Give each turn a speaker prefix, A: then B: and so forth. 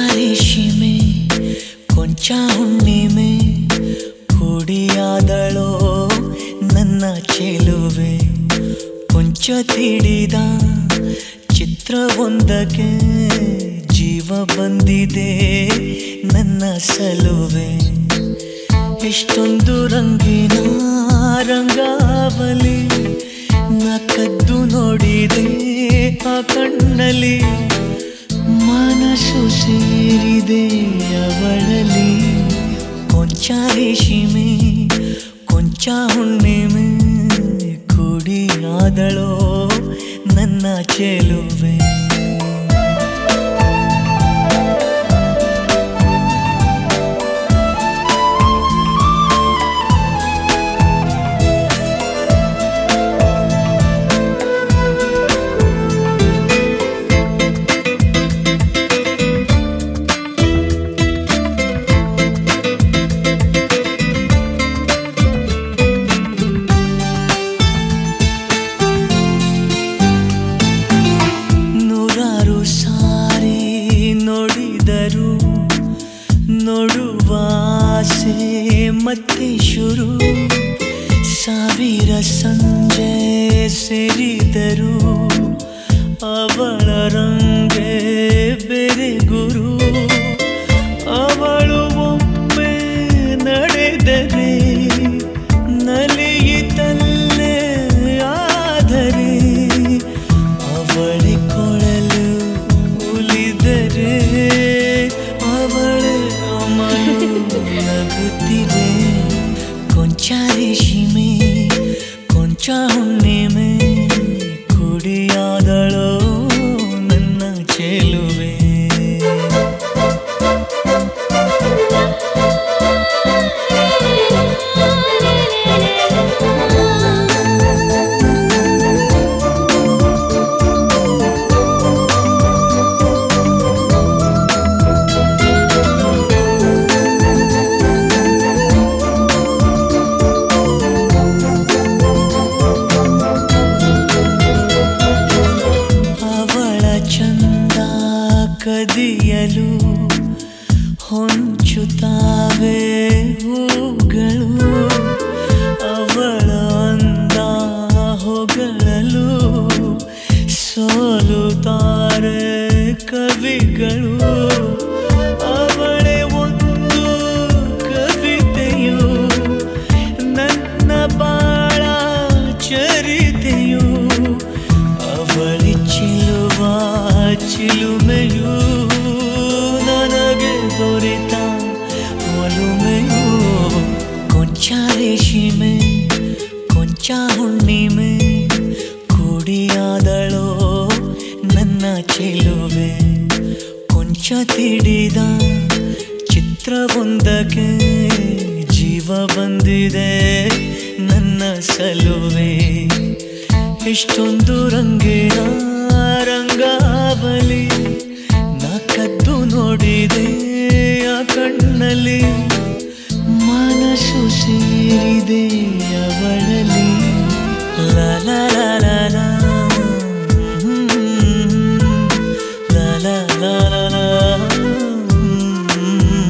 A: ರೇಷಿಮೆ ಕೊಂಚ ಹುಣ್ಣಿಮೆ ಕುಡಿಯಾದಳೋ ನನ್ನ ಚೆಲುವೆ ಕೊಂಚ ತಿಳಿದ ಚಿತ್ರವೊಂದಕ್ಕೆ ಜೀವ ಬಂದಿದೆ ನನ್ನ ಸಲುವೆ ಎಷ್ಟೊಂದು ರಂಗಿನ ರಂಗಾವಲಿ ನಾ ಕದ್ದು ನೋಡಿದೆ ಆ ಕಣ್ಣಲ್ಲಿ ಮನಸ್ಸು ಸೇರಿದೆ ಅವಳಲ್ಲಿ ಕೊಂಚ ರೇಷಿಮೆ ಕೊಂಚ ಹುಣ್ಣಿಮೆ ಕುಡಿಯಾದಳೋ ನನ್ನ ಚೆಲುವೆ ನೂರಾರು ಸಾರಿ ನೋಡಿದರು ನೋಡುವ ಆಸೆ ಮತ್ತೆ ಶುರು ಸಾವಿರ ಸಂಜೆ ಸೇರಿದರು ಅವಳ ರಂಗೆ ಬೇರೆ ಗುರು ಅವಳು ಒಮ್ಮೆ ನಡೆದರೆ ನಲಿಯಿತಲ್ಲೇ ಆದರೆ ಅವಳಿ ಕೊಳಲು ಉಲಿದರೆ ಅವಳ ಅಮಲು ನಗುತ್ತಿದೆ ಕೊಂಚ ರೇಷಿಮೆ ಕೊಂಚ ಹುಣ್ಣಿಮೆ ಕುಡಿಯಾದಳೋ ನನ್ನ ಚೆಲುವೆ ಅವಳ ಚಂದ ಕದಿಯಲು ಹೊಂಚುತ್ತಾವೆ ಹೂಗಳು ಅವಳ ಅಂದ ಹೊಗಳಲು ಸೋಲುತ್ತಾರೆ ಕವಿಗಳು ಅವಳೇ ಒಂದು ಕವಿತೆಯು ನನ್ನ ಬಾಳ ಚರಿತೆಯು ಅವಳಿ ಚಿಲುವ ಚಿಲುಮೆಯು ನನಗೆ ದೊರೆತ ಒಲುಮೆಯು ಕೊಂಚ ರೇಷಿಮೆ ಕೊಂಚ ಹುಣ್ಣಿಮೆ ಕುಡಿಯಾದಳೋ ನನ್ನ ಚೆಲುವೆ ಕೊಂಚ ತಿಳಿದ ಚಿತ್ರವೊಂದಕ್ಕೆ ಜೀವ ಬಂದಿದೆ ನನ್ನ ಸಲುವೆ ಎಷ್ಟೊಂದು ರಂಗಿನ ರಂಗಾವಲಿ ನಾ ಕದ್ದು ನೋಡಿದೆ ಆ ಕಣ್ಣಲ್ಲಿ ಮನಸ್ಸು ಸೇರಿದೆ ಅವಳಲ್ಲಿ ಲಾ ಲಾ ಲಾ ಲಾ ಲಾ. ಹ್ಮ್. ಲಾ ಲಾ ಲಾ ಲಾ ಲಾ. ಹ್ಮ್.